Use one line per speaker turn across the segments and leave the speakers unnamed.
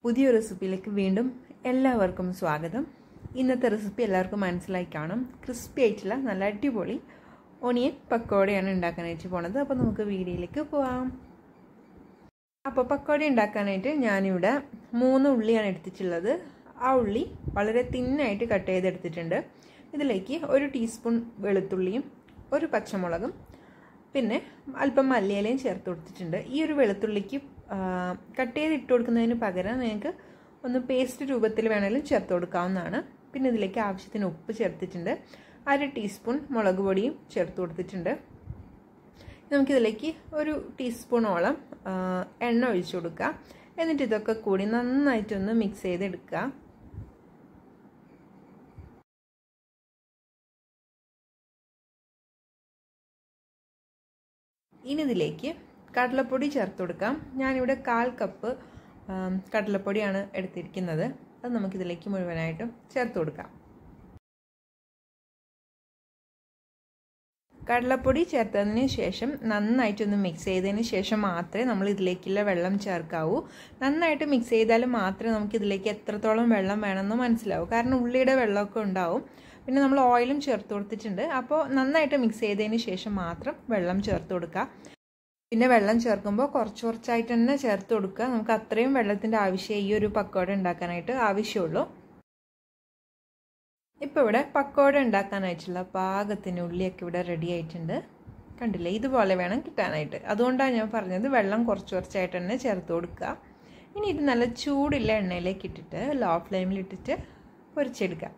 പുതിയ റെസിപ്പിയിലേക്ക് വീണ്ടും എല്ലാവർക്കും സ്വാഗതം ഇന്നത്തെ റെസിപ്പി എല്ലാവർക്കും മനസ്സിലായി കാണും ക്രിസ്പി ആയിട്ടുള്ള നല്ല അടിപൊളി ഒണിയൻ പക്കോടയാണ് ഉണ്ടാക്കാനായിട്ട് പോണത് അപ്പോൾ നമുക്ക് വീഡിയോയിലേക്ക് പോവാം അപ്പോൾ പക്കോട ഉണ്ടാക്കാനായിട്ട് ഞാനിവിടെ മൂന്ന് ഉള്ളിയാണ് എടുത്തിട്ടുള്ളത് ആ ഉള്ളി വളരെ തിന്നായിട്ട് കട്ട് ചെയ്തെടുത്തിട്ടുണ്ട് ഇതിലേക്ക് ഒരു ടീസ്പൂൺ വെളുത്തുള്ളിയും ഒരു പച്ചമുളകും പിന്നെ അല്പം മല്ലിയിലയും ചേർത്ത് കൊടുത്തിട്ടുണ്ട് ഈ ഒരു വെളുത്തുള്ളിക്ക് കട്ട് ചെയ്ത് ഇട്ട് കൊടുക്കുന്നതിന് പകരം നിങ്ങൾക്ക് ഒന്ന് പേസ്റ്റ് രൂപത്തിൽ വേണമെങ്കിലും ചേർത്ത് കൊടുക്കാവുന്നതാണ് പിന്നെ ഇതിലേക്ക് ആവശ്യത്തിന് ഉപ്പ് ചേർത്തിട്ടുണ്ട് അര ടീസ്പൂൺ മുളക് പൊടിയും ചേർത്ത് കൊടുത്തിട്ടുണ്ട് നമുക്കിതിലേക്ക് ഒരു ടീസ്പൂണോളം എണ്ണ ഒഴിച്ചു കൊടുക്കുക എന്നിട്ട് ഇതൊക്കെ കൂടി നന്നായിട്ടൊന്ന് മിക്സ് ചെയ്തെടുക്കുക ഇനി ഇതിലേക്ക് കടലപ്പൊടി ചേർത്ത് കൊടുക്കാം ഞാനിവിടെ കാൽ കപ്പ് കടലപ്പൊടിയാണ് എടുത്തിരിക്കുന്നത് അത് നമുക്കിതിലേക്ക് മുഴുവനായിട്ടും ചേർത്ത് കൊടുക്കാം കടലപ്പൊടി ചേർത്തതിന് ശേഷം നന്നായിട്ടൊന്ന് മിക്സ് ചെയ്തതിന് ശേഷം മാത്രമേ നമ്മൾ ഇതിലേക്കുള്ള വെള്ളം ചേർക്കാവൂ നന്നായിട്ട് മിക്സ് ചെയ്താൽ മാത്രമേ നമുക്ക് ഇതിലേക്ക് എത്രത്തോളം വെള്ളം വേണമെന്ന് മനസ്സിലാവൂ കാരണം ഉള്ളിയുടെ വെള്ളമൊക്കെ ഉണ്ടാവും പിന്നെ നമ്മൾ ഓയിലും ചേർത്ത് കൊടുത്തിട്ടുണ്ട് അപ്പോൾ നന്നായിട്ട് മിക്സ് ചെയ്തതിന് ശേഷം മാത്രം വെള്ളം ചേർത്ത് കൊടുക്കുക പിന്നെ വെള്ളം ചേർക്കുമ്പോൾ കുറച്ച് കുറച്ചായിട്ട് തന്നെ ചേർത്ത് കൊടുക്കുക നമുക്ക് അത്രയും വെള്ളത്തിൻ്റെ ആവശ്യം ഈ ഒരു പക്കോട ഉണ്ടാക്കാനായിട്ട് ആവശ്യമുള്ളൂ ഇപ്പോൾ ഇവിടെ പക്കോട ഉണ്ടാക്കാനായിട്ടുള്ള പാകത്തിന് ഉള്ളിയൊക്കെ ഇവിടെ റെഡി ആയിട്ടുണ്ട് കണ്ടില്ലേ ഇതുപോലെ വേണം കിട്ടാനായിട്ട് അതുകൊണ്ടാണ് ഞാൻ പറഞ്ഞത് വെള്ളം കുറച്ച് കുറച്ചായിട്ട് തന്നെ ചേർത്ത് കൊടുക്കുക ഇനി ഇത് നല്ല ചൂടുള്ള എണ്ണയിലേക്ക് ഇട്ടിട്ട് ലോ ഫ്ലെയിമിൽ ഇട്ടിട്ട് പൊരിച്ചെടുക്കുക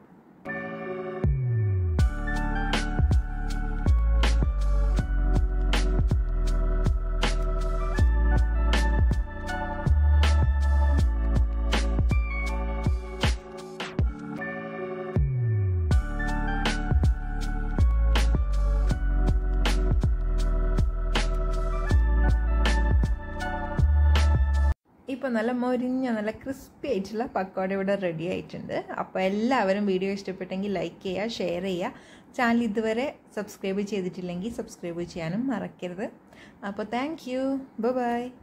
ഇപ്പോൾ നല്ല മൊരിഞ്ഞ നല്ല ക്രിസ്പി ആയിട്ടുള്ള പക്കോട ഇവിടെ റെഡി ആയിട്ടുണ്ട് അപ്പോൾ എല്ലാവരും വീഡിയോ ഇഷ്ടപ്പെട്ടെങ്കിൽ ലൈക്ക് ചെയ്യുക ഷെയർ ചെയ്യുക ചാനൽ ഇതുവരെ സബ്സ്ക്രൈബ് ചെയ്തിട്ടില്ലെങ്കിൽ സബ്സ്ക്രൈബ് ചെയ്യാനും മറക്കരുത് അപ്പോൾ താങ്ക് യു ബൈ